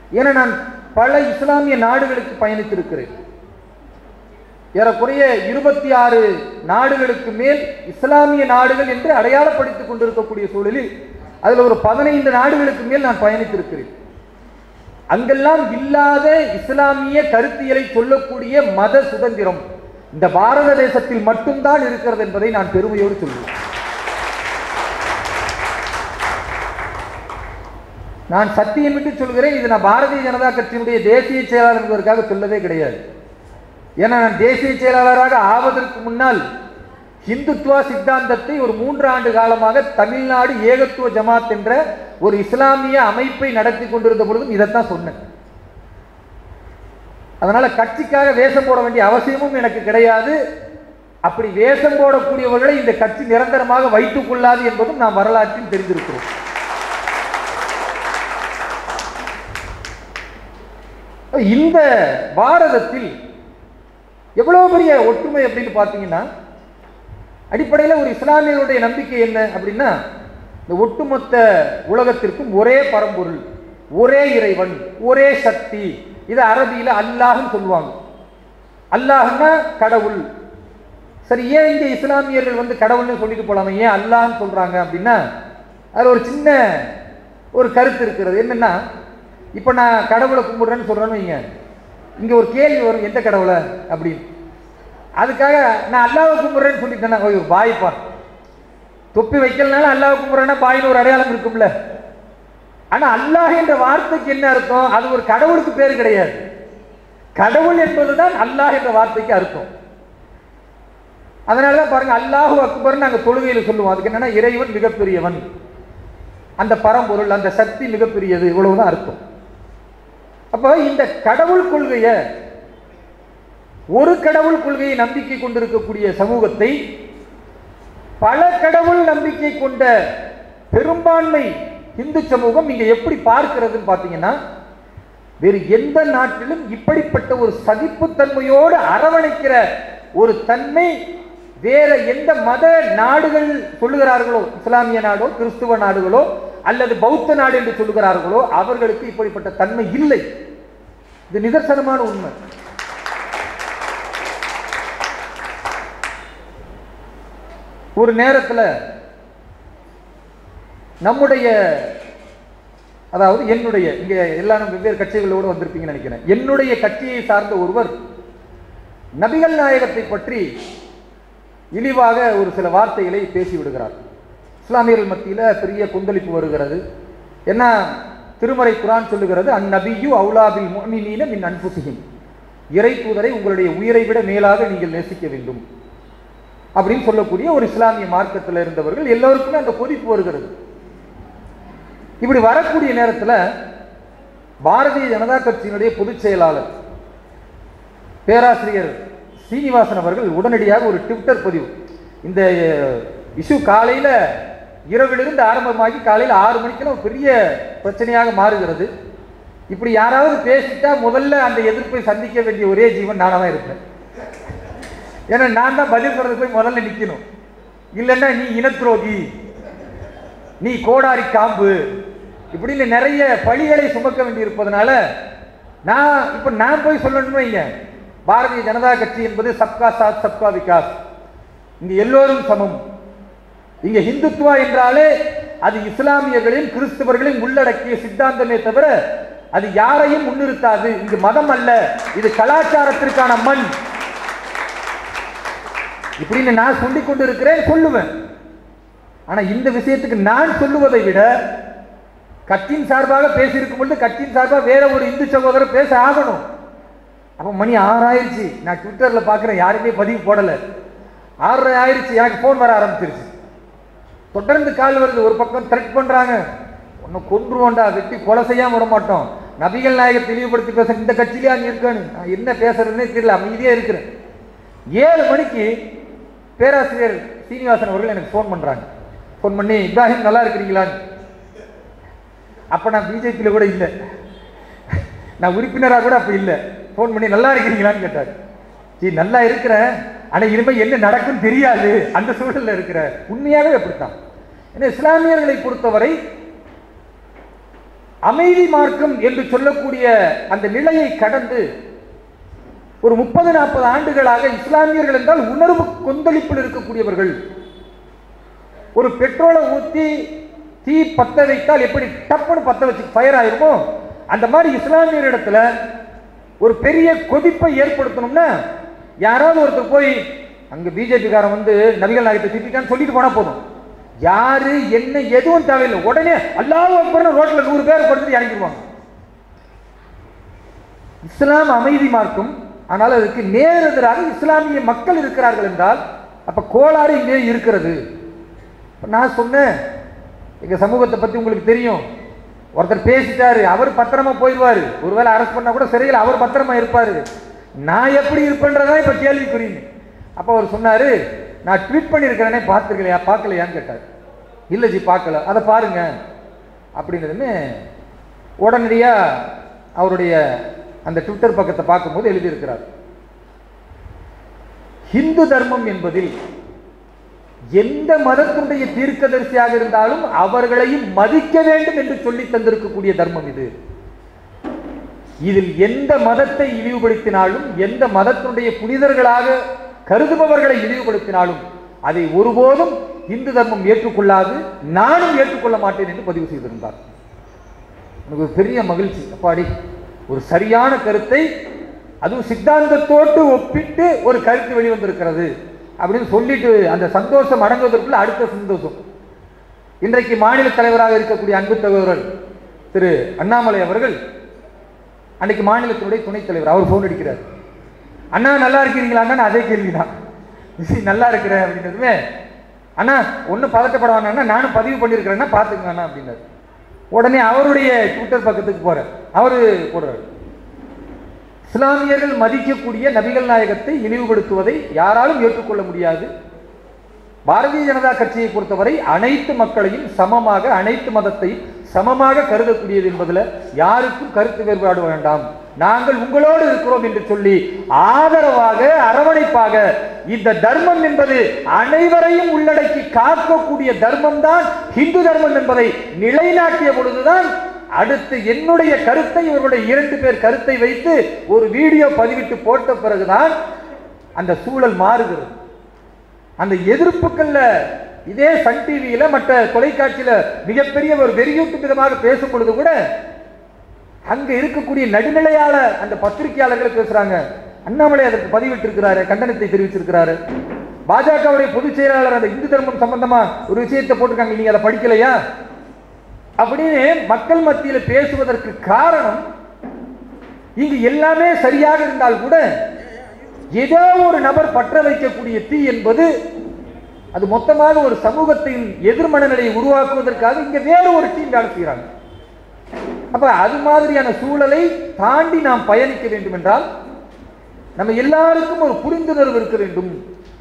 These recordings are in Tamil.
ஏன்னா நான் பல இஸ்லாமிய நாடுகளுக்கு பயணித்திருக்கிறேன் ஏறக்குறைய இருபத்தி ஆறு நாடுகளுக்கு மேல் இஸ்லாமிய நாடுகள் என்று அடையாளப்படுத்திக் கொண்டிருக்கக்கூடிய சூழலில் அதில் ஒரு பதினைந்து நாடுகளுக்கு மேல் நான் பயணித்திருக்கிறேன் அங்கெல்லாம் இல்லாத இஸ்லாமிய கருத்தியலை சொல்லக்கூடிய மத சுதந்திரம் இந்த பாரத தேசத்தில் மட்டும்தான் இருக்கிறது என்பதை நான் பெருமையோடு சொல்வேன் நான் சத்தியமிட்டு சொல்கிறேன் இது நான் பாரதிய ஜனதா கட்சியினுடைய தேசிய செயலாளர் என்பதற்காக சொல்லவே கிடையாது ஏன்னா நான் தேசிய செயலாளராக ஆவதற்கு முன்னால் இந்துத்துவா சித்தாந்தத்தை ஒரு மூன்று ஆண்டு காலமாக தமிழ்நாடு ஏகத்துவ ஜமாத் என்ற ஒரு இஸ்லாமிய அமைப்பை நடத்தி கொண்டிருந்த பொழுதும் இதைத்தான் சொன்னேன் அதனால கட்சிக்காக வேஷம் போட வேண்டிய அவசியமும் எனக்கு கிடையாது அப்படி வேஷம் போடக்கூடியவர்களை இந்த கட்சி நிரந்தரமாக வைத்துக் கொள்ளாது என்பதும் நாம் வரலாற்றில் தெரிந்திருக்கிறோம் இந்த பாரதத்தில் எவ்வளவு பெரிய ஒற்றுமை அப்படின்னு பார்த்தீங்கன்னா அடிப்படையில் ஒரு இஸ்லாமியர்களுடைய நம்பிக்கை என்ன அப்படின்னா இந்த ஒட்டுமொத்த உலகத்திற்கும் ஒரே பரம்பொருள் ஒரே இறைவன் ஒரே சக்தி இது அரபியில் அல்லாஹ்னு சொல்லுவாங்க அல்லாஹ்னா கடவுள் சரி ஏன் இங்க இஸ்லாமியர்கள் வந்து கடவுள்னு சொல்லிட்டு போலாமே ஏன் அல்லாஹ்னு சொல்றாங்க அப்படின்னா அது ஒரு சின்ன ஒரு கருத்து இருக்கிறது என்னன்னா இப்போ நான் கடவுளை கும்பிடுறேன்னு சொல்றேன்னு வைங்க இங்க ஒரு கேள்வி வரும் எந்த கடவுளை அப்படின்னு அதுக்காக நான் அல்லாவை கும்பிடுறேன்னு சொல்லிட்டேன்னா ஐயோ பாய்ப்பா தொப்பி வைக்கலனால அல்லாவை கும்பிடுறேன்னா பாயின்னு ஒரு அடையாளம் இருக்கும்ல ஆனா அல்லாஹ் என்ற வார்த்தைக்கு என்ன அர்த்தம் அது ஒரு கடவுளுக்கு பேர் கிடையாது கடவுள் என்பதுதான் அல்லாஹ் என்ற வார்த்தைக்கு அர்த்தம் அதனாலதான் பாருங்க அல்லாஹு அக்பர் நாங்க தொழுகையில சொல்லுவோம் அதுக்கு என்னன்னா இறைவன் மிகப்பெரியவன் அந்த பரம்பொருள் அந்த சக்தி மிகப்பெரியது இவ்வளவுதான் அர்த்தம் அப்போ இந்த கடவுள் கொள்கையை ஒரு கடவுள் கொள்கையை நம்பிக்கை கொண்டிருக்கக்கூடிய சமூகத்தை பல கடவுள் நம்பிக்கை கொண்ட பெரும்பான்மை இந்து சமூகம் இங்க எப்படி பார்க்கிறதுன்னு பார்த்தீங்கன்னா வேறு எந்த நாட்டிலும் இப்படிப்பட்ட ஒரு சகிப்புத்தன்மையோடு அரவணைக்கிற ஒரு தன்மை வேற எந்த மத நாடுகள் சொல்லுகிறார்களோ இஸ்லாமிய நாடோ கிறிஸ்துவ நாடுகளோ அல்லது பௌத்த நாடு என்று சொல்லுகிறார்களோ அவர்களுக்கு இப்படிப்பட்ட தன்மை இல்லை இது நிதர்சனமான உண்மை ஒரு நேரத்தில் நம்முடைய அதாவது என்னுடைய இங்க எல்லாரும் வெவ்வேறு கட்சிகளோடு வந்திருப்பீங்கன்னு நினைக்கிறேன் என்னுடைய கட்சியை சார்ந்த ஒருவர் நபிகள் நாயகத்தை பற்றி இழிவாக ஒரு சில வார்த்தைகளை பேசி விடுகிறார் இஸ்லாமியர்கள் மத்தியில் பெரிய கொந்தளிப்பு வருகிறது என்ன திருமறை குரான் சொல்லுகிறது அந்நபியு அவுலாபில் முஃமினீன மின் அன்புசிகின் இறை தூதரை உங்களுடைய உயிரை விட மேலாக நீங்கள் நேசிக்க வேண்டும் அப்படின்னு சொல்லக்கூடிய ஒரு இஸ்லாமிய மார்க்கத்தில் இருந்தவர்கள் எல்லோருக்குமே அந்த கொதிப்பு வருகிறது இப்படி வரக்கூடிய நேரத்தில் பாரதிய ஜனதா கட்சியினுடைய பொதுச் செயலாளர் பேராசிரியர் சீனிவாசன் அவர்கள் உடனடியாக ஒரு ட்விட்டர் பதிவு இந்த இஷ்யூ காலையில் இரவிலிருந்து ஆரம்பமாகி காலையில் ஆறு மணிக்கெல்லாம் ஒரு பெரிய பிரச்சனையாக மாறுகிறது இப்படி யாராவது பேசிட்டா முதல்ல அந்த எதிர்ப்பை சந்திக்க வேண்டிய ஒரே ஜீவன் நானாக தான் இருப்பேன் ஏன்னா நான் தான் பதில் சொல்றது போய் முதல்ல நிற்கணும் இல்லைன்னா நீ இனத்துரோகி நீ கோடாரி காம்பு இப்படின்னு நிறைய பழிகளை சுமக்க வேண்டி இருப்பதனால நான் இப்போ நான் போய் சொல்லணும்னு வைங்க பாரதிய ஜனதா கட்சி என்பது சப்கா சாத் சப்கா விகாஸ் இங்க எல்லோரும் சமம் இங்க இந்துத்துவா என்றாலே அது இஸ்லாமியர்களையும் கிறிஸ்தவர்களையும் உள்ளடக்கிய சித்தாந்தமே தவிர அது யாரையும் முன்னிறுத்தாது இங்கு மதம் அல்ல இது கலாச்சாரத்திற்கான மண் இப்படின்னு நான் சொல்லிக் கொண்டு இருக்கிறேன் சொல்லுவேன் ஆனா இந்த விஷயத்துக்கு நான் சொல்லுவதை விட கட்சியின் சார்பாக பேசியிருக்கும் பொழுது கட்சியின் சார்பாக வேற ஒரு இந்து சகோதரர் பேச ஆகணும் அப்போ மணி ஆறாயிருச்சு நான் ட்விட்டர்ல பார்க்குறேன் யாருமே பதிவு போடலை ஆறரை ஆயிருச்சு எனக்கு ஃபோன் வர ஆரம்பிச்சிருச்சு தொடர்ந்து கால் வருது ஒரு பக்கம் த்ரெட் பண்றாங்க ஒன்னும் கொன்றுவோண்டா வெட்டி கொலை செய்யாம விட மாட்டோம் நபிகள் நாயகர் தெளிவுபடுத்தி பேச இந்த கட்சியிலே அங்கே இருக்கானு நான் என்ன பேசுறதுன்னே தெரியல அமைதியே இருக்கிறேன் ஏழு மணிக்கு பேராசிரியர் சீனிவாசன் அவர்கள் எனக்கு ஃபோன் பண்றாங்க ஃபோன் பண்ணி இப்ராஹிம் நல்லா இருக்கிறீங்களான்னு அப்ப நான் பிஜேபியில் கூட இல்லை நான் உறுப்பினராக கூட அப்ப இல்லை ஃபோன் பண்ணி நல்லா இருக்கிறீங்களான்னு கேட்டார் சரி நல்லா இருக்கிறேன் ஆனா இனிமேல் என்ன நடக்கும் தெரியாது அந்த சூழல்ல இருக்கிற உண்மையாகவே அப்படித்தான் ஏன்னா இஸ்லாமியர்களை பொறுத்தவரை அமைதி மார்க்கம் என்று சொல்லக்கூடிய அந்த நிலையை கடந்து ஒரு முப்பது நாற்பது ஆண்டுகளாக இஸ்லாமியர்கள் என்றால் உணர்வு கொந்தளிப்பில் இருக்கக்கூடியவர்கள் ஒரு பெட்ரோலை ஊற்றி தீ பத்த வைத்தால் எப்படி டப்புன்னு பத்த வச்சு ஃபயர் ஆயிருமோ அந்த மாதிரி இஸ்லாமியர் இடத்துல ஒரு பெரிய கொதிப்பை ஏற்படுத்தணும்னா யாராவது ஒருத்தர் போய் அங்க பிஜேபிக்காரன் வந்து நபிகள் நாயகத்தை திட்டான்னு சொல்லிட்டு போனா போதும் யாரு என்ன எதுவும் தேவையில்லை உடனே அல்லாஹ் அக்பர்னு ரோட்ல நூறு பேர் கொடுத்துட்டு இறங்கிடுவாங்க இஸ்லாம் அமைதி மார்க்கும் ஆனால் அதுக்கு நேரெதிராக இஸ்லாமிய மக்கள் இருக்கிறார்கள் என்றால் அப்ப கோளாறு இங்கே இருக்கிறது இப்ப நான் சொன்னேன் எங்க சமூகத்தை பத்தி உங்களுக்கு தெரியும் ஒருத்தர் பேசிட்டாரு அவர் பத்திரமா போயிடுவாரு ஒருவேளை அரெஸ்ட் பண்ணா கூட சிறையில் அவர் பத்திரமா இருப்பாரு நான் எப்படி இருப்பேன்றதா இப்ப கேள்விக்குறீங்க அப்ப அவர் சொன்னாரு நான் ட்வீட் பண்ணியிருக்கிறேனே பார்த்துருக்கலையா பார்க்கலையான்னு கேட்டார் இல்லை ஜி பார்க்கல அதை பாருங்க அப்படின்னதுமே உடனடியா அவருடைய அந்த ட்விட்டர் பக்கத்தை பார்க்கும்போது எழுதியிருக்கிறார் ஹிந்து தர்மம் என்பதில் எந்த மதத்தினுடைய தீர்க்கதரிசியாக இருந்தாலும் அவர்களையும் மதிக்க வேண்டும் என்று சொல்லி தந்திருக்கக்கூடிய தர்மம் இது இதில் எந்த மதத்தை இழிவுபடுத்தினாலும் எந்த மதத்தினுடைய புனிதர்களாக கருதுபவர்களை இழிவுபடுத்தினாலும் அதை ஒருபோதும் இந்து தர்மம் ஏற்றுக்கொள்ளாது நானும் ஏற்றுக்கொள்ள மாட்டேன் என்று பதிவு செய்திருந்தார் எனக்கு ஒரு பெரிய மகிழ்ச்சி அப்பாடி ஒரு சரியான கருத்தை அதுவும் சித்தாந்தத்தோடு ஒப்பிட்டு ஒரு கருத்து வெளிவந்திருக்கிறது அப்படின்னு சொல்லிட்டு அந்த சந்தோஷம் அடங்குவதற்குள்ள அடுத்த சந்தோஷம் இன்றைக்கு மாநில தலைவராக இருக்கக்கூடிய அன்பு தகவல் திரு அண்ணாமலை அவர்கள் அன்னைக்கு மாநிலத்தினுடைய துணைத் தலைவர் அவர் ஃபோன் அடிக்கிறார் அண்ணா நல்லா இருக்கிறீங்களான்னு அதே கேள்விதான் "ஜி, நல்லா இருக்கிறேன் அப்படின்னதுமே அண்ணா ஒன்றும் பதட்டப்பட வேணாம்னா நானும் பதிவு பண்ணியிருக்கிறேன்னா பார்த்துக்கங்க அண்ணா அப்படின்னாரு உடனே அவருடைய ட்விட்டர் பக்கத்துக்கு போறார் அவரு போடுறாரு இஸ்லாமியர்கள் மதிக்கக்கூடிய நபிகள் நாயகத்தை இழிவுபடுத்துவதை யாராலும் ஏற்றுக்கொள்ள முடியாது பாரதிய ஜனதா கட்சியை பொறுத்தவரை அனைத்து மக்களையும் சமமாக அனைத்து மதத்தையும் சமமாக கருதக்கூடியது என்பதில் யாருக்கும் கருத்து வேறுபாடு வேண்டாம் நாங்கள் உங்களோடு இருக்கிறோம் என்று சொல்லி ஆதரவாக அரவணைப்பாக இந்த தர்மம் என்பது அனைவரையும் உள்ளடக்கி காக்கக்கூடிய தர்மம் தான் ஹிந்து தர்மம் என்பதை நிலைநாட்டிய பொழுதுதான் அடுத்து என்னுடைய கருத்தை இவர்களுடைய இரண்டு பேர் கருத்தை வைத்து ஒரு வீடியோ பதிவிட்டு போட்ட பிறகுதான் அந்த சூழல் மாறுகிறது அந்த எதிர்ப்புகள்ல இதே சன் டிவியில மற்ற தொலைக்காட்சியில மிகப்பெரிய ஒரு வெறியூட்டும் விதமாக பேசும் பொழுது கூட அங்க இருக்கக்கூடிய நடுநிலையாள அந்த பத்திரிகையாளர்கள் பேசுறாங்க அண்ணாமலை அதற்கு பதிவிட்டிருக்கிறாரு கண்டனத்தை தெரிவிச்சிருக்கிறாரு பாஜகவுடைய பொதுச் செயலாளர் அந்த இந்து தர்மம் சம்பந்தமா ஒரு விஷயத்தை போட்டிருக்காங்க நீங்க அதை படிக்கலையா அப்படின்னு மக்கள் மத்தியில் பேசுவதற்கு காரணம் இங்கு எல்லாமே சரியாக இருந்தால் கூட ஏதோ ஒரு நபர் பற்ற வைக்கக்கூடிய தீ என்பது அது மொத்தமாக ஒரு சமூகத்தின் எதிர்மனநிலையை உருவாக்குவதற்காக இங்க வேற ஒரு டீம் வேலை செய்கிறாங்க அப்ப அது மாதிரியான சூழலை தாண்டி நாம் பயணிக்க வேண்டும் என்றால் நம்ம எல்லாருக்கும் ஒரு புரிந்துணர்வு இருக்க வேண்டும்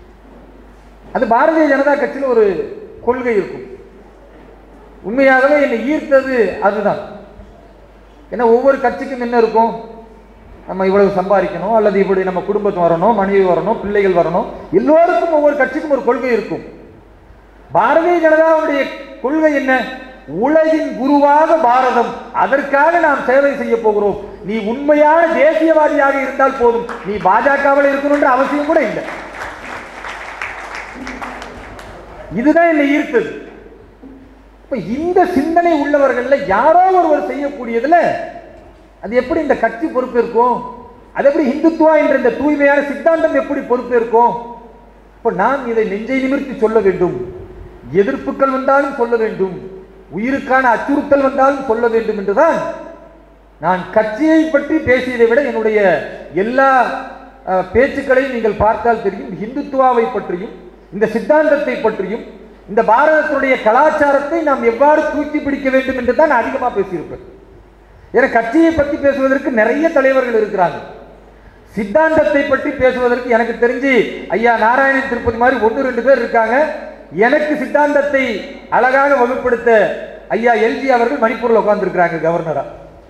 அது பாரதிய ஜனதா கட்சியில் ஒரு கொள்கை இருக்கும் உண்மையாகவே என்னை ஈர்த்தது அதுதான் ஏன்னா ஒவ்வொரு கட்சிக்கும் என்ன இருக்கும் நம்ம இவ்வளவு சம்பாதிக்கணும் அல்லது இப்படி நம்ம குடும்பத்து வரணும் மனைவி வரணும் பிள்ளைகள் வரணும் எல்லோருக்கும் ஒவ்வொரு கட்சிக்கும் ஒரு கொள்கை இருக்கும் பாரதிய ஜனதாவுடைய கொள்கை என்ன உலகின் குருவாக பாரதம் அதற்காக நாம் சேவை செய்ய போகிறோம் நீ உண்மையான தேசியவாதியாக இருந்தால் போதும் நீ பாஜகவில் இருக்கணும்ன்ற அவசியம் கூட இல்லை இதுதான் என்னை ஈர்த்தது இப்ப இந்த சிந்தனை உள்ளவர்கள்ல யாரோ ஒருவர் செய்யக்கூடியதுல அது எப்படி இந்த கட்சி பொறுப்பு இருக்கும் அது எப்படி இந்துத்துவா என்ற இந்த தூய்மையான சித்தாந்தம் எப்படி பொறுப்பு இருக்கும் இப்ப நாம் இதை நெஞ்சை நிமிர்த்தி சொல்ல வேண்டும் எதிர்ப்புகள் வந்தாலும் சொல்ல வேண்டும் உயிருக்கான அச்சுறுத்தல் வந்தாலும் சொல்ல வேண்டும் என்றுதான் நான் கட்சியை பற்றி பேசியதை விட என்னுடைய எல்லா அஹ், பேச்சுக்களையும் நீங்கள் பார்த்தால் தெரியும் இந்துத்துவாவை பற்றியும் இந்த சித்தாந்தத்தை பற்றியும் இந்த பாரதத்தினுடைய கலாச்சாரத்தை நாம் எவ்வாறு தூக்கி பிடிக்க வேண்டும் என்று தான் நான் அதிகமாக பேசியிருப்பேன் ஏன்னா கட்சியை பற்றி பேசுவதற்கு நிறைய தலைவர்கள் இருக்கிறாங்க சித்தாந்தத்தை பற்றி பேசுவதற்கு எனக்கு தெரிஞ்சு ஐயா நாராயணன் திருப்பதி மாதிரி ஒன்று ரெண்டு பேர் இருக்காங்க எனக்கு சித்தாந்தத்தை அழகாக வகுப்படுத்த ஐயா எல்ஜி அவர்கள் மணிப்பூர்ல உட்கார்ந்துருக்கிறாங்க கவர்னரா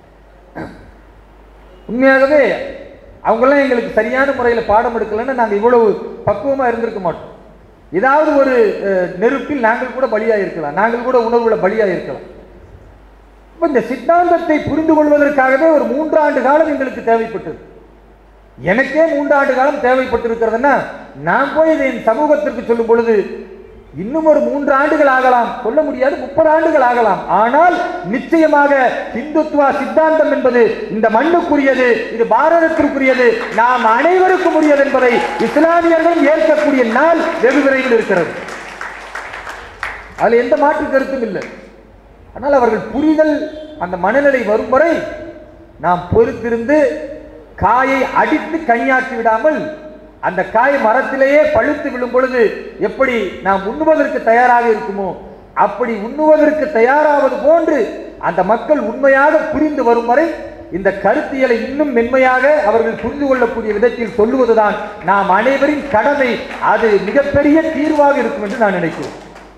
உண்மையாகவே அவங்கெல்லாம் எங்களுக்கு சரியான முறையில் பாடம் எடுக்கலைன்னா நாங்கள் இவ்வளவு பக்குவமாக இருந்திருக்க மாட்டோம் ஏதாவது ஒரு அஹ், நெருப்பில் நாங்கள் கூட பலியாக இருக்கலாம் நாங்கள் கூட உணர்வுல பலியாக இருக்கலாம் அப்ப இந்த சித்தாந்தத்தை புரிந்து கொள்வதற்காகவே ஒரு மூன்றாண்டு காலம் எங்களுக்கு தேவைப்பட்டது எனக்கே மூன்றாண்டு காலம் தேவைப்பட்டிருக்கிறதுன்னா நான் போய் இதை என் சமூகத்திற்கு சொல்லும் பொழுது இன்னும் ஒரு மூன்று ஆண்டுகள் ஆகலாம் சொல்ல முடியாது முப்பது ஆண்டுகள் ஆகலாம் ஆனால் நிச்சயமாக இந்துத்துவா சித்தாந்தம் என்பது இந்த மண்ணுக்குரியது இது பாரதத்திற்குரியது நாம் அனைவருக்கும் உரியது என்பதை இஸ்லாமியர்களும் ஏற்கக்கூடிய நாள் வெகு விரைவில் இருக்கிறது அதில் எந்த மாற்று கருத்தும் இல்லை ஆனால் அவர்கள் புரிதல் அந்த மனநிலை வரும் வரை நாம் பொறுத்திருந்து காயை அடித்து கனியாக்கி விடாமல் அந்த காய் மரத்திலேயே பழுத்து விழும் பொழுது எப்படி நாம் உண்ணுவதற்கு தயாராக இருக்குமோ அப்படி உண்ணுவதற்கு தயாராவது போன்று அந்த மக்கள் உண்மையாக புரிந்து வரும் வரை இந்த கருத்தியலை இன்னும் மென்மையாக அவர்கள் புரிந்து கொள்ளக்கூடிய விதத்தில் சொல்லுவதுதான் நாம் அனைவரின் கடமை அது மிகப்பெரிய தீர்வாக இருக்கும் என்று நான் நினைக்கிறேன்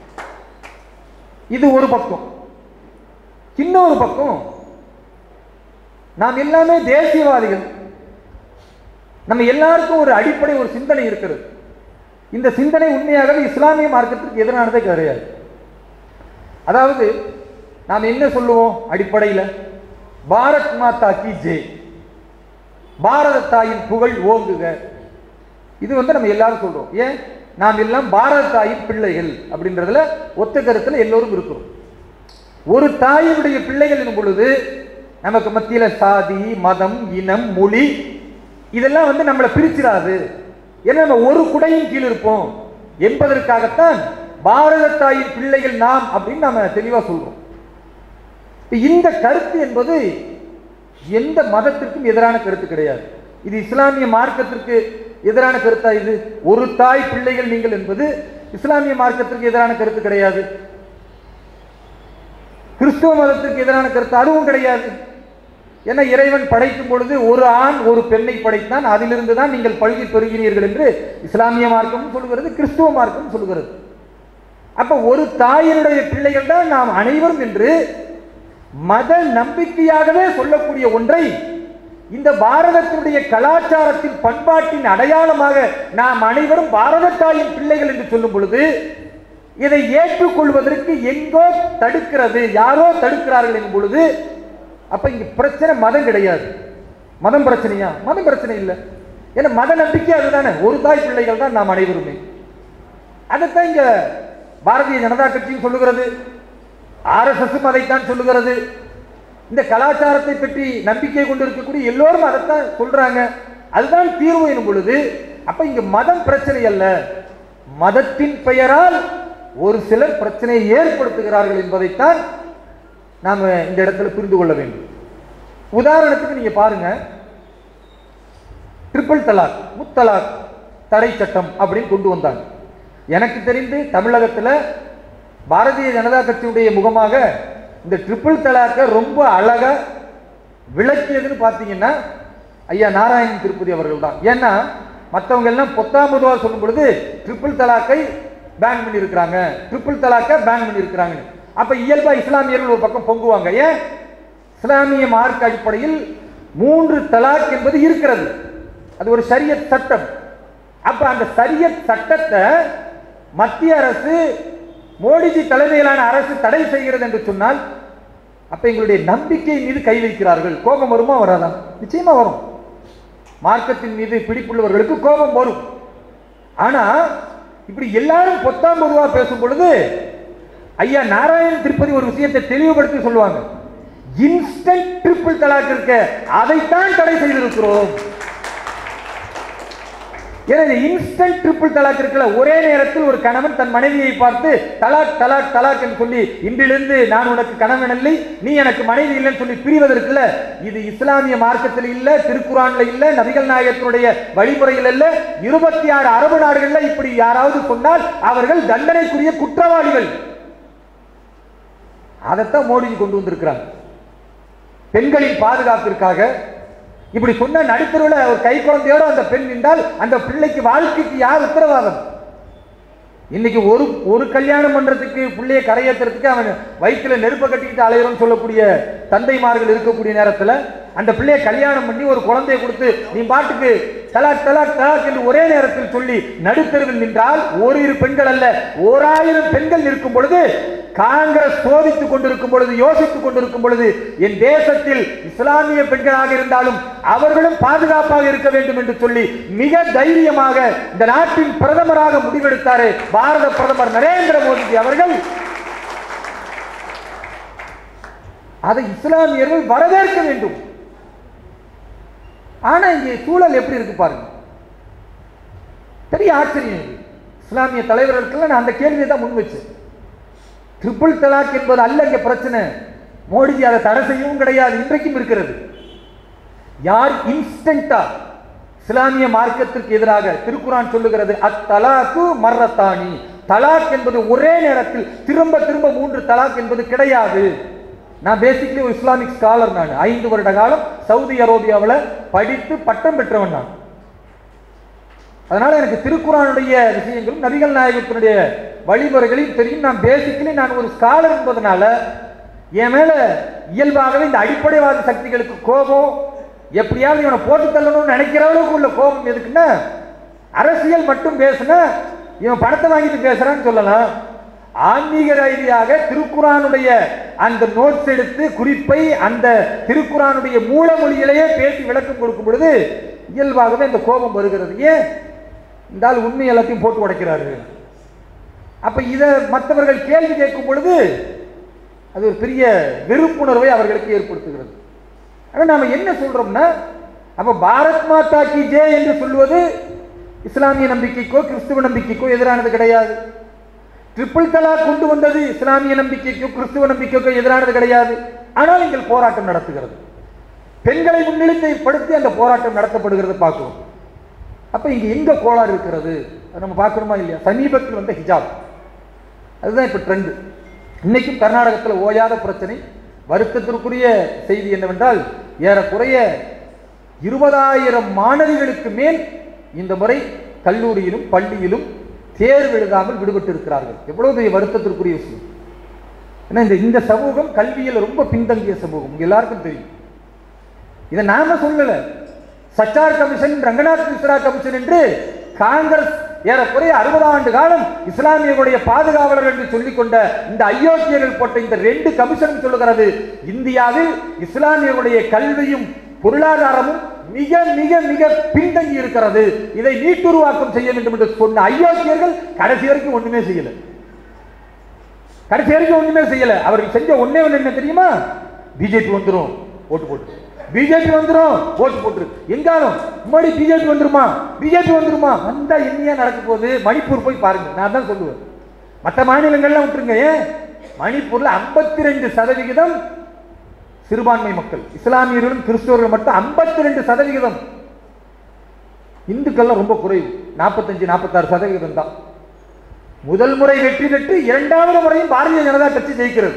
இது ஒரு பக்கம் இன்னொரு பக்கம் நாம் எல்லாமே தேசியவாதிகள் நம்ம எல்லாருக்கும் ஒரு அடிப்படை ஒரு சிந்தனை இருக்கிறது இந்த சிந்தனை உண்மையாகவே இஸ்லாமிய மார்க்கத்திற்கு எதிரானதே கிடையாது அதாவது நாம் என்ன சொல்லுவோம் அடிப்படையில் பாரத் மாதா கி ஜெய் பாரத தாயின் புகழ் ஓங்குக இது வந்து நம்ம எல்லாரும் சொல்றோம் ஏன் நாம் எல்லாம் பாரத தாயின் பிள்ளைகள் அப்படின்றதுல ஒத்த கருத்துல எல்லோரும் இருக்கிறோம் ஒரு தாயினுடைய பிள்ளைகள் எனும் பொழுது நமக்கு மத்தியில சாதி மதம் இனம் மொழி இதெல்லாம் வந்து நம்மளை பிரிச்சிடாது ஏன்னா நம்ம ஒரு குடையின் கீழ் இருப்போம் என்பதற்காகத்தான் பாரத தாயின் பிள்ளைகள் நாம் அப்படின்னு நாம தெளிவா சொல்றோம் இந்த கருத்து என்பது எந்த மதத்திற்கும் எதிரான கருத்து கிடையாது இது இஸ்லாமிய மார்க்கத்திற்கு எதிரான கருத்தா இது ஒரு தாய் பிள்ளைகள் நீங்கள் என்பது இஸ்லாமிய மார்க்கத்திற்கு எதிரான கருத்து கிடையாது கிறிஸ்துவ மதத்திற்கு எதிரான கருத்து அதுவும் கிடையாது ஏன்னா இறைவன் படைக்கும் பொழுது ஒரு ஆண் ஒரு பெண்ணை படைத்தான் அதிலிருந்து தான் நீங்கள் பழுகி பெறுகிறீர்கள் என்று இஸ்லாமிய மார்க்கம் சொல்கிறது கிறிஸ்துவ மார்க்கம் சொல்கிறது அப்ப ஒரு தாயினுடைய பிள்ளைகள் தான் நாம் அனைவரும் என்று மத நம்பிக்கையாகவே சொல்லக்கூடிய ஒன்றை இந்த பாரதத்தினுடைய கலாச்சாரத்தின் பண்பாட்டின் அடையாளமாக நாம் அனைவரும் பாரத தாயின் பிள்ளைகள் என்று சொல்லும் பொழுது இதை ஏற்றுக்கொள்வதற்கு எங்கோ தடுக்கிறது யாரோ தடுக்கிறார்கள் எனும் பொழுது அப்ப இங்க பிரச்சனை மதம் கிடையாது மதம் பிரச்சனையா மதம் பிரச்சனை இல்லை ஏன்னா மத நம்பிக்கை அதுதானே ஒரு தாய் பிள்ளைகள் தான் நாம் அனைவருமே அதைத்தான் இங்க பாரதிய ஜனதா கட்சியும் சொல்லுகிறது ஆர்எஸ்எஸ் அதைத்தான் சொல்லுகிறது இந்த கலாச்சாரத்தை பற்றி நம்பிக்கை கொண்டு இருக்கக்கூடிய எல்லோரும் அதைத்தான் சொல்றாங்க அதுதான் தீர்வு எனும் பொழுது அப்ப இங்க மதம் பிரச்சனை அல்ல மதத்தின் பெயரால் ஒரு சிலர் பிரச்சனையை ஏற்படுத்துகிறார்கள் என்பதைத்தான் நாம் இந்த இடத்துல புரிந்து கொள்ள வேண்டும் உதாரணத்துக்கு நீங்க பாருங்க ட்ரிபிள் தலாக் முத்தலாக் தடை சட்டம் அப்படின்னு கொண்டு வந்தாங்க எனக்கு தெரிந்து தமிழகத்தில் பாரதிய ஜனதா கட்சியுடைய முகமாக இந்த ட்ரிபிள் தலாக்கை ரொம்ப அழகா விளக்கியதுன்னு பார்த்தீங்கன்னா ஐயா நாராயணன் திருப்பதி அவர்கள் தான் ஏன்னா மற்றவங்க எல்லாம் பொத்தாம் பொதுவாக சொல்லும் பொழுது ட்ரிபிள் தலாக்கை பேன் பண்ணியிருக்கிறாங்க ட்ரிபிள் தலாக்கை பேன் பண்ணியிருக்கிறாங்க அப்ப இயல்பா இஸ்லாமியர்கள் ஒரு பக்கம் பொங்குவாங்க ஏன் இஸ்லாமிய மார்க் அடிப்படையில் மூன்று தலாக் என்பது இருக்கிறது அது ஒரு சரியத் சட்டம் அப்ப அந்த சரியத் சட்டத்தை மத்திய அரசு மோடிஜி தலைமையிலான அரசு தடை செய்கிறது என்று சொன்னால் அப்ப எங்களுடைய நம்பிக்கை மீது கை வைக்கிறார்கள் கோபம் வருமா வராதா நிச்சயமா வரும் மார்க்கத்தின் மீது பிடிப்புள்ளவர்களுக்கு கோபம் வரும் ஆனா இப்படி எல்லாரும் பொத்தாம் பொதுவா பேசும் பொழுது ஐயா நாராயண் திருப்பதி ஒரு விஷயத்தை தெளிவுபடுத்தி சொல்லுவாங்க இன்ஸ்டன்ட் ட்ரிபிள் தலாக் இருக்க அதைத்தான் தடை செய்திருக்கிறோம் ஏன்னா இன்ஸ்டன்ட் ட்ரிபிள் தலாக் இருக்குல்ல ஒரே நேரத்தில் ஒரு கணவன் தன் மனைவியை பார்த்து தலாக் தலாக் தலாக் என்று சொல்லி இன்றிலிருந்து நான் உனக்கு கணவன் இல்லை நீ எனக்கு மனைவி இல்லைன்னு சொல்லி பிரிவதற்குல இது இஸ்லாமிய மார்க்கத்தில் இல்ல திருக்குறான்ல இல்ல நபிகள் நாயகத்தினுடைய வழிமுறையில் இல்ல இருபத்தி ஆறு அரபு நாடுகள்ல இப்படி யாராவது சொன்னால் அவர்கள் தண்டனைக்குரிய குற்றவாளிகள் அதைத்தான் மோடிஜி கொண்டு வந்திருக்கிறாங்க பெண்களின் பாதுகாப்பிற்காக இப்படி சொன்ன நடுத்தருவில் ஒரு கை குழந்தையோட அந்த பெண் நின்றால் அந்த பிள்ளைக்கு வாழ்க்கைக்கு யார் உத்தரவாதம் இன்னைக்கு ஒரு ஒரு கல்யாணம் பண்றதுக்கு பிள்ளைய கரையேற்றுறதுக்கு அவன் வயிற்றுல நெருப்ப கட்டிக்கிட்டு அலையிறோம்னு சொல்லக்கூடிய தந்தைமார்கள் இருக்கக்கூடிய நேரத்தில் அந்த பிள்ளையை கல்யாணம் பண்ணி ஒரு குழந்தையை கொடுத்து நீ பாட்டுக்கு தலாக் தலாக் தலாக் என்று ஒரே நேரத்தில் சொல்லி நடுத்தருவில் நின்றால் ஓரிரு பெண்கள் அல்ல ஓராயிரம் பெண்கள் நிற்கும் பொழுது காங்கிரஸ் சோதித்துக் கொண்டிருக்கும் பொழுது யோசித்துக் கொண்டிருக்கும் பொழுது என் தேசத்தில் இஸ்லாமிய பெண்களாக இருந்தாலும் அவர்களும் பாதுகாப்பாக இருக்க வேண்டும் என்று சொல்லி மிக தைரியமாக இந்த நாட்டின் பிரதமராக முடிவெடுத்தாரே பாரத பிரதமர் நரேந்திர மோடி அவர்கள் அதை இஸ்லாமியர்கள் வரவேற்க வேண்டும் ஆனா இங்கே சூழல் எப்படி இருக்கு பாருங்க பெரிய ஆச்சரியம் இது இஸ்லாமிய தலைவர்களுக்கெல்லாம் நான் அந்த கேள்வியை தான் முன் வச்சேன் ட்ரிபிள் தலாக் என்பது அல்ல இங்க பிரச்சனை மோடிஜி அதை தடை செய்யவும் கிடையாது இன்றைக்கும் இருக்கிறது யார் இன்ஸ்டன்டா இஸ்லாமிய மார்க்கத்திற்கு எதிராக திருக்குரான் சொல்லுகிறது அத்தலாக்கு மர்ரத்தானி தலாக் என்பது ஒரே நேரத்தில் திரும்ப திரும்ப மூன்று தலாக் என்பது கிடையாது நான் பேசிக்கலி ஒரு இஸ்லாமிக் ஸ்காலர் நான் ஐந்து வருட காலம் சவுதி அரேபியாவில் படித்து பட்டம் பெற்றவன் நான் அதனால எனக்கு திருக்குறானுடைய விஷயங்களும் நபிகள் நாயகத்தினுடைய வழிமுறைகளையும் தெரியும் நான் பேசிக்கலி நான் ஒரு ஸ்காலர் என்பதனால என் மேல இயல்பாகவே இந்த அடிப்படைவாத சக்திகளுக்கு கோபம் எப்படியாவது இவனை போட்டு தள்ளணும்னு நினைக்கிற அளவுக்கு உள்ள கோபம் எதுக்குன்னா அரசியல் மட்டும் பேசுனா இவன் பணத்தை வாங்கிட்டு பேசுறான்னு சொல்லலாம் ஆன்மீக ரீதியாக திருக்குறானுடைய அந்த நோட்ஸ் எடுத்து குறிப்பை அந்த திருக்குறானுடைய மூலமொழியிலேயே பேசி விளக்கம் கொடுக்கும் பொழுது இயல்பாகவே இந்த கோபம் வருகிறது ஏன் இந்த ஆள் உண்மை எல்லாத்தையும் போட்டு உடைக்கிறாரு அப்ப இதை மற்றவர்கள் கேள்வி கேட்கும் பொழுது அது ஒரு பெரிய வெறுப்புணர்வை அவர்களுக்கு ஏற்படுத்துகிறது ஆனால் நாம என்ன சொல்றோம்னா அப்ப பாரத் மாதா கி ஜே என்று சொல்வது இஸ்லாமிய நம்பிக்கைக்கோ கிறிஸ்துவ நம்பிக்கைக்கோ எதிரானது கிடையாது ட்ரிபிள் தலாக் கொண்டு வந்தது இஸ்லாமிய நம்பிக்கைக்கோ கிறிஸ்துவ நம்பிக்கைக்கோ எதிரானது கிடையாது ஆனால் நீங்கள் போராட்டம் நடத்துகிறது பெண்களை முன்னிலைப்படுத்தி அந்த போராட்டம் நடத்தப்படுகிறது பார்க்கிறோம் அப்ப இங்க எங்க கோளாறு இருக்கிறது அதை நம்ம பார்க்கணுமா இல்லையா சமீபத்தில் வந்த ஹிஜாப் அதுதான் இப்ப ட்ரெண்ட் இன்னைக்கும் கர்நாடகத்தில் ஓயாத பிரச்சனை வருத்தத்திற்குரிய செய்தி என்னவென்றால் ஏறக்குறைய இருபதாயிரம் மாணவிகளுக்கு மேல் இந்த முறை கல்லூரியிலும் பள்ளியிலும் தேர்வு எழுதாமல் விடுபட்டு இருக்கிறார்கள் எவ்வளவு பெரிய வருத்தத்திற்குரிய விஷயம் ஏன்னா இந்த இந்த சமூகம் கல்வியில் ரொம்ப பின்தங்கிய சமூகம் உங்க எல்லாருக்கும் தெரியும் இதை நாம சொல்லல சச்சார் கமிஷன் ரங்கநாத் மிஸ்ரா கமிஷன் என்று காங்கிரஸ் ஏறக்குறைய அறுபது ஆண்டு காலம் இஸ்லாமியர்களுடைய பாதுகாவலர் என்று சொல்லிக் கொண்ட இந்த அயோக்கியர்கள் போட்ட இந்த ரெண்டு கமிஷன் சொல்லுகிறது இந்தியாவில் இஸ்லாமியர்களுடைய கல்வியும் பொருளாதாரமும் மிக மிக மிக பின்தங்கி இருக்கிறது இதை மீட்டுருவாக்கம் செய்ய வேண்டும் என்று சொன்ன அயோக்கியர்கள் கடைசி வரைக்கும் ஒண்ணுமே செய்யல கடைசி வரைக்கும் ஒண்ணுமே செய்யல அவர்கள் செஞ்ச ஒண்ணே ஒண்ணு என்ன தெரியுமா பிஜேபி வந்துரும் ஓட்டு போட்டு பிஜேபி வந்துரும் ஓட்டு போட்டு எங்காலும் முன்னாடி பிஜேபி வந்துருமா பிஜேபி வந்துருமா வந்தா என்னையா நடக்க போகுது மணிப்பூர் போய் பாருங்க நான் தான் சொல்லுவேன் மற்ற மாநிலங்கள்லாம் விட்டுருங்க ஏன் மணிப்பூர்ல ஐம்பத்தி ரெண்டு சதவிகிதம் சிறுபான்மை மக்கள் இஸ்லாமியர்களும் கிறிஸ்தவர்கள் மட்டும் ஐம்பத்தி ரெண்டு சதவிகிதம் இந்துக்கள்லாம் ரொம்ப குறைவு நாற்பத்தஞ்சு நாற்பத்தாறு சதவிகிதம் தான் முதல் முறை வெற்றி பெற்று இரண்டாவது முறையும் பாரதிய ஜனதா கட்சி ஜெயிக்கிறது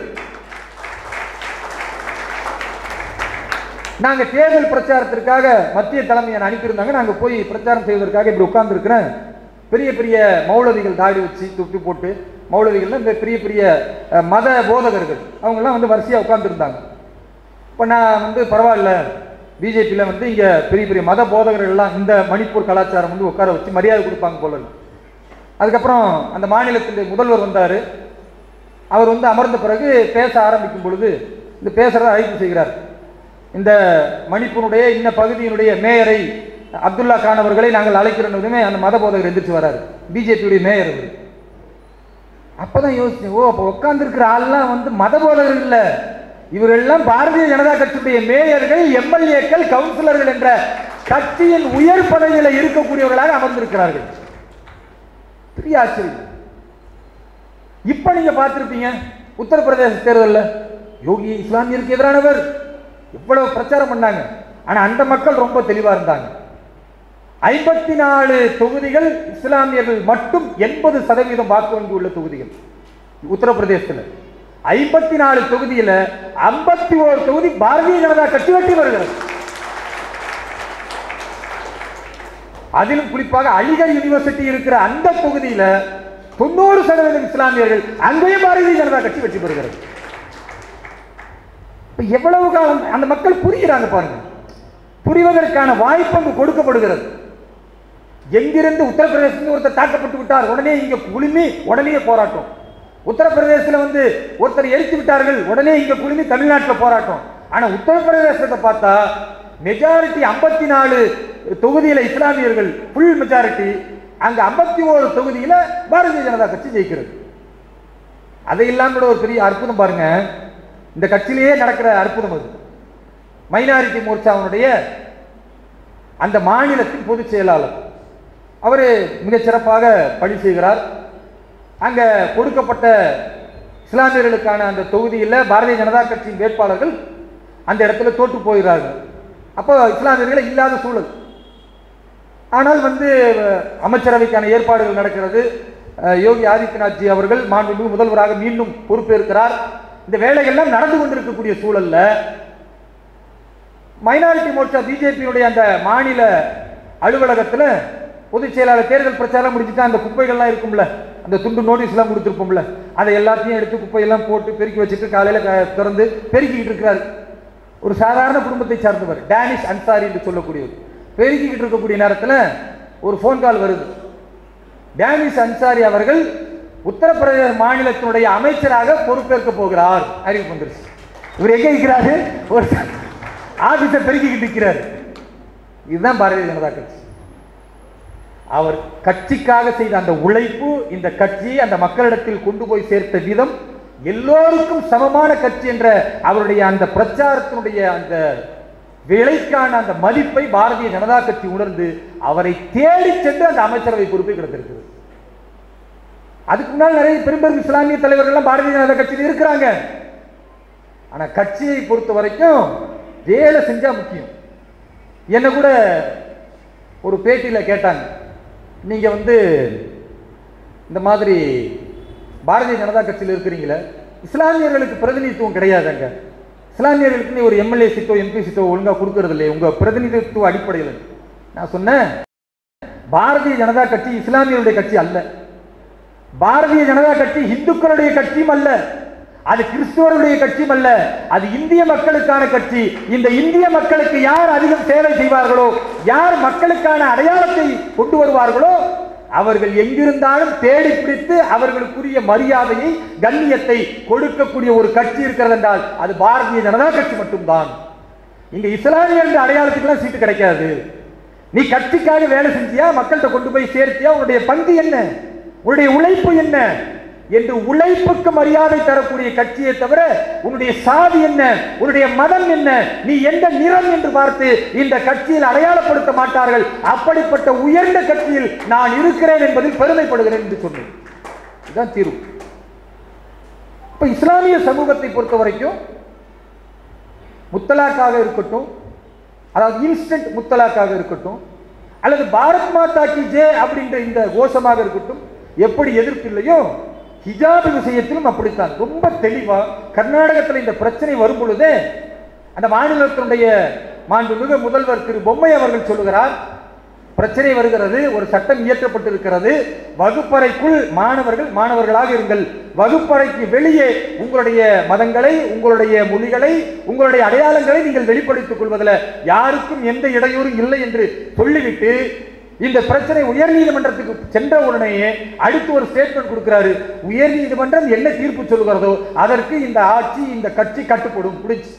நாங்க தேர்தல் பிரச்சாரத்திற்காக மத்திய தலைமையை அனுப்பியிருந்தாங்க நாங்க போய் பிரச்சாரம் செய்வதற்காக இப்படி உட்கார்ந்து இருக்கிறேன் பெரிய பெரிய மௌலவிகள் தாடி வச்சு துப்பி போட்டு மௌலவிகள்ல இந்த பெரிய பெரிய அஹ், மத போதகர்கள் அவங்கெல்லாம் வந்து வரிசையா உட்கார்ந்துருந்தாங்க இப்போ நான் வந்து பரவாயில்ல பிஜேபியில் வந்து இங்கே பெரிய பெரிய மத போதகர்கள் எல்லாம் இந்த மணிப்பூர் கலாச்சாரம் வந்து உட்கார வச்சு மரியாதை கொடுப்பாங்க போல இருக்கு. அதுக்கப்புறம் அந்த மாநிலத்தின் முதல்வர் வந்தார் அவர் வந்து அமர்ந்த பிறகு பேச ஆரம்பிக்கும் பொழுது இந்த பேசுறத அழைப்பு செய்கிறார் இந்த மணிப்பூருடைய இந்த பகுதியினுடைய மேயரை அப்துல்லா கான் அவர்களை நாங்கள் அழைக்கிறோம் அந்த மத போதகர் எந்திரிச்சு வராரு பிஜேபியுடைய மேயர் அவர் அப்பதான் யோசிச்சேன் ஓ அப்போ உட்கார்ந்துருக்கிற ஆள்லாம் வந்து மத போதகர்கள் இல்ல இவரெல்லாம் பாரதிய ஜனதா கட்சியுடைய மேயர்கள் எம்எல்ஏக்கள் கவுன்சிலர்கள் என்ற கட்சியின் உயர் பதவியில இருக்கக்கூடியவர்களாக அமர்ந்திருக்கிறார்கள் பெரிய ஆச்சரியம் இப்ப நீங்க பார்த்திருப்பீங்க உத்தரப்பிரதேச தேர்தல்ல யோகி இஸ்லாமியருக்கு எதிரானவர் எவ்வளவு பிரச்சாரம் பண்ணாங்க ஆனா அந்த மக்கள் ரொம்ப தெளிவா இருந்தாங்க ஐம்பத்தி நாலு தொகுதிகள் இஸ்லாமியர்கள் மட்டும் எண்பது சதவீதம் வாக்கு வங்கி உள்ள தொகுதிகள் உத்தரப்பிரதேசத்தில் ஐம்பத்தி நாலு தொகுதியில ஐம்பத்தி ஓரு தொகுதி பாரதிய ஜனதா கட்சி வெற்றி வருகிறது அதிலும் குறிப்பாக அலிகர் யூனிவர்சிட்டி இருக்கிற அந்த தொகுதியில தொண்ணூறு சதவீதம் இஸ்லாமியர்கள் அங்கேயும் பாரதிய ஜனதா கட்சி வெற்றி பெறுகிறது இப்ப எவ்வளவு காலம் அந்த மக்கள் புரிகிறாங்க பாருங்க புரிவதற்கான வாய்ப்பு அங்கு கொடுக்கப்படுகிறது எங்கிருந்து உத்தரப்பிரதேசத்தில் ஒருத்தர் தாக்கப்பட்டு விட்டார் உடனே இங்க குழுமி உடனே போராட்டம் உத்தரப்பிரதேசத்தில் வந்து ஒருத்தர் எரித்து விட்டார்கள் உடனே இங்க குழுமி தமிழ்நாட்டில் போராட்டம் ஆனா உத்தரப்பிரதேசத்தை பார்த்தா மெஜாரிட்டி ஐம்பத்தி நாலு தொகுதியில இஸ்லாமியர்கள் ஃபுல் மெஜாரிட்டி அங்க ஐம்பத்தி ஓரு தொகுதியில பாரதிய ஜனதா கட்சி ஜெயிக்கிறது அதையெல்லாம் கூட ஒரு பெரிய அற்புதம் பாருங்க இந்த கட்சியிலேயே நடக்கிற அற்புதம் அது மைனாரிட்டி மோர்ச்சாவினுடைய அந்த மாநிலத்தின் பொதுச் செயலாளர் அவர் மிகச் சிறப்பாக பணி செய்கிறார் அங்க கொடுக்கப்பட்ட இஸ்லாமியர்களுக்கான அந்த தொகுதியில் பாரதிய ஜனதா கட்சியின் வேட்பாளர்கள் அந்த இடத்துல தோற்று போகிறார்கள் அப்போ இஸ்லாமியர்கள் இல்லாத சூழல் ஆனால் வந்து அஹ், அமைச்சரவைக்கான ஏற்பாடுகள் நடக்கிறது அஹ், யோகி ஆதித்யநாத்ஜி அவர்கள் மாண்புமிகு முதல்வராக மீண்டும் பொறுப்பேற்கிறார் இந்த வேலைகள்லாம் நடந்து கொண்டிருக்கக்கூடிய சூழல்ல மைனாரிட்டி மோர்ச்சா பிஜேபியினுடைய அந்த மாநில அலுவலகத்தில் பொதுச் செயலாளர் தேர்தல் பிரச்சாரம் முடிச்சுட்டா அந்த குப்பைகள்லாம் இருக்கும்ல அந்த துண்டு நோட்டீஸ்லாம் கொடுத்துருப்போம்ல அதை எல்லாத்தையும் எடுத்து குப்பையெல்லாம் போட்டு பெருக்கி வச்சுட்டு காலையில் திறந்து பெருக்கிக்கிட்டு இருக்கிறார் ஒரு சாதாரண குடும்பத்தை சார்ந்தவர் டேனிஷ் அன்சாரி என்று சொல்லக்கூடியவர் பெருக்கிக்கிட்டு இருக்கக்கூடிய நேரத்தில் ஒரு ஃபோன் கால் வருது டேனிஷ் அன்சாரி அவர்கள் உத்தரப்பிரதேச மாநிலத்தினுடைய அமைச்சராக பொறுப்பேற்க போகிறார் அறிவிப்பு வந்துருச்சு இவர் எங்க இருக்கிறாரு ஒரு ஆபீஸை பெருக்கிக்கிட்டு இருக்கிறார் இதுதான் பாரதிய ஜனதா கட்சி அவர் கட்சிக்காக செய்த அந்த உழைப்பு இந்த கட்சியை அந்த மக்களிடத்தில் கொண்டு போய் சேர்த்த விதம் எல்லோருக்கும் சமமான கட்சி என்ற அவருடைய அந்த பிரச்சாரத்தினுடைய அந்த விலைக்கான அந்த மதிப்பை பாரதிய ஜனதா கட்சி உணர்ந்து அவரை தேடி சென்று அந்த அமைச்சரவை பொறுப்பை கிடைத்திருக்கிறது அதுக்கு முன்னால் நிறைய பெரும்பெரும் இஸ்லாமிய தலைவர்கள்லாம் பாரதிய ஜனதா கட்சியில் இருக்கிறாங்க ஆனா கட்சியை பொறுத்த வரைக்கும் வேலை செஞ்சா முக்கியம் என்ன கூட ஒரு பேட்டியில கேட்டாங்க நீங்க வந்து இந்த மாதிரி பாரதிய ஜனதா கட்சியில் இருக்கிறீங்களே இஸ்லாமியர்களுக்கு பிரதிநிதித்துவம் கிடையாதுங்க இஸ்லாமியர்களுக்கு ஒரு எம்எல்ஏ சீட்டோ எம்பி சீட்டோ ஒழுங்கா கொடுக்கறது இல்லையே உங்க பிரதிநிதித்துவ அடிப்படையில் நான் சொன்னேன் பாரதிய ஜனதா கட்சி இஸ்லாமியருடைய கட்சி அல்ல பாரதிய ஜனதா கட்சி இந்துக்களுடைய கட்சியும் அல்ல அது கிறிஸ்துவருடைய கட்சியும் அல்ல அது இந்திய மக்களுக்கான கட்சி இந்த இந்திய மக்களுக்கு யார் அதிகம் சேவை செய்வார்களோ யார் மக்களுக்கான அடையாளத்தை கொண்டு வருவார்களோ அவர்கள் எங்கிருந்தாலும் தேடி பிடித்து அவர்களுக்குரிய மரியாதையை கண்ணியத்தை கொடுக்கக்கூடிய ஒரு கட்சி இருக்கிறது என்றால் அது பாரதிய ஜனதா கட்சி மட்டும்தான் இங்க இஸ்லாமிய என்ற அடையாளத்துக்குலாம் சீட்டு கிடைக்காது நீ கட்சிக்காக வேலை செஞ்சியா மக்கள்கிட்ட கொண்டு போய் சேர்த்தியா உன்னுடைய பங்கு என்ன உன்னுடைய உழைப்பு என்ன என்று உழைப்புக்கு மரியாதை தரக்கூடிய கட்சியை தவிர உன்னுடைய சாதி என்ன உன்னுடைய மதம் என்ன நீ எந்த நிறம் என்று பார்த்து இந்த கட்சியில் அடையாளப்படுத்த மாட்டார்கள் அப்படிப்பட்ட உயர்ந்த கட்சியில் நான் இருக்கிறேன் என்பதில் பெருமைப்படுகிறேன் என்று சொன்னேன் இதுதான் தீர்வு இப்ப இஸ்லாமிய சமூகத்தை பொறுத்த வரைக்கும் முத்தலாக்காக இருக்கட்டும் அதாவது இன்ஸ்டன்ட் முத்தலாக்காக இருக்கட்டும் அல்லது பாரத் மாதா கி ஜே அப்படின்ற இந்த கோஷமாக இருக்கட்டும் எப்படி எதிர்ப்பு இல்லையோ ஹிஜாப் விஷயத்திலும் அப்படித்தான் ரொம்ப தெளிவா கர்நாடகத்தில் இந்த பிரச்சனை வரும் பொழுதே அந்த மாநிலத்தினுடைய மாண்புமிகு முதல்வர் திரு பொம்மை அவர்கள் சொல்லுகிறார் பிரச்சனை வருகிறது ஒரு சட்டம் இயற்றப்பட்டிருக்கிறது வகுப்பறைக்குள் மாணவர்கள் மாணவர்களாக இருங்கள் வகுப்பறைக்கு வெளியே உங்களுடைய மதங்களை உங்களுடைய மொழிகளை உங்களுடைய அடையாளங்களை நீங்கள் வெளிப்படுத்திக் கொள்வதில் யாருக்கும் எந்த இடையூறும் இல்லை என்று சொல்லிவிட்டு இந்த பிரச்சனை உயர்நீதிமன்றத்துக்கு சென்ற உடனேயே அடுத்து ஒரு ஸ்டேட்மெண்ட் கொடுக்கிறாரு உயர்நீதிமன்றம் என்ன தீர்ப்பு சொல்லுகிறதோ அதற்கு இந்த ஆட்சி இந்த கட்சி கட்டுப்படும் பிடிச்சு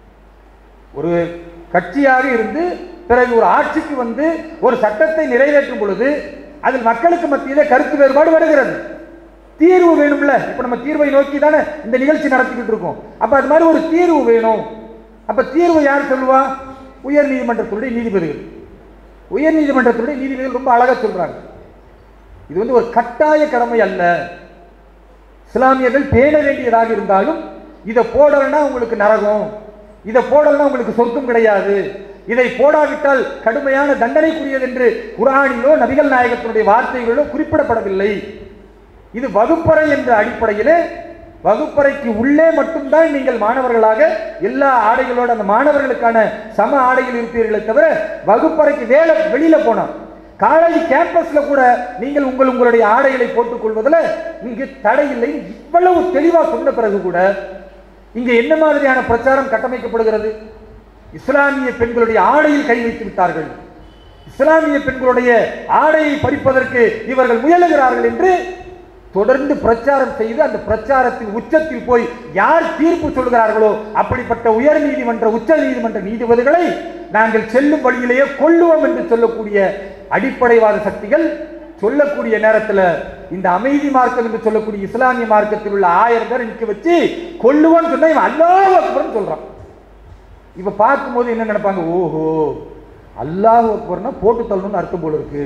ஒரு கட்சியாக இருந்து பிறகு ஒரு ஆட்சிக்கு வந்து ஒரு சட்டத்தை நிறைவேற்றும் பொழுது அதில் மக்களுக்கு மத்தியிலே கருத்து வேறுபாடு வருகிறது தீர்வு வேணும்ல இப்ப நம்ம தீர்வை நோக்கி தானே இந்த நிகழ்ச்சி நடத்திக்கிட்டு இருக்கோம் அப்ப அது மாதிரி ஒரு தீர்வு வேணும் அப்ப தீர்வு யார் சொல்லுவா உயர் நீதிமன்றத்தினுடைய நீதிபதிகள் உயர் நீதிமன்றத்தினுடைய நீதிபதிகள் ரொம்ப அழகா சொல்றாங்க இது வந்து ஒரு கட்டாய கடமை அல்ல இஸ்லாமியர்கள் பேண வேண்டியதாக இருந்தாலும் இதை போடலைன்னா உங்களுக்கு நரகம் இதை போடலைன்னா உங்களுக்கு சொர்க்கம் கிடையாது இதை போடாவிட்டால் கடுமையான தண்டனைக்குரியது என்று குரானிலோ நபிகள் நாயகத்தினுடைய வார்த்தைகளிலோ குறிப்பிடப்படவில்லை இது வகுப்பறை என்ற அடிப்படையிலே வகுப்பறைக்கு உள்ளே மட்டும்தான் நீங்கள் மாணவர்களாக எல்லா ஆடைகளோட அந்த மாணவர்களுக்கான சம ஆடைகள் இருப்பீர்களே தவிர வகுப்பறைக்கு வேலை வெளியில போனா காலேஜ் கேம்பஸ்ல கூட நீங்கள் உங்கள் உங்களுடைய ஆடைகளை போட்டுக் கொள்வதில் இங்கு தடை இல்லை இவ்வளவு தெளிவா சொன்ன பிறகு கூட இங்க என்ன மாதிரியான பிரச்சாரம் கட்டமைக்கப்படுகிறது இஸ்லாமிய பெண்களுடைய ஆடையில் கை வைத்து விட்டார்கள் இஸ்லாமிய பெண்களுடைய ஆடையை பறிப்பதற்கு இவர்கள் முயலுகிறார்கள் என்று தொடர்ந்து பிரச்சாரம் செய்து அந்த பிரச்சாரத்தின் உச்சத்தில் போய் யார் தீர்ப்பு சொல்கிறார்களோ அப்படிப்பட்ட உயர் நீதிமன்ற உச்ச நீதிமன்ற நீதிபதிகளை நாங்கள் செல்லும் வழியிலேயே கொள்ளுவோம் என்று சொல்லக்கூடிய அடிப்படைவாத சக்திகள் சொல்லக்கூடிய நேரத்தில் இந்த அமைதி மார்க்கம் என்று சொல்லக்கூடிய இஸ்லாமிய மார்க்கத்தில் உள்ள ஆயிரம் பேரை நிற்க வச்சு கொள்ளுவோன்னு சொன்னா இவன் அல்லாஹ் அக்பர்னு சொல்றான் இப்ப பார்க்கும்போது என்ன நினைப்பாங்க ஓஹோ அல்லாஹ் அக்பர்னா போட்டு தள்ளணும்னு அர்த்தம் போல இருக்கு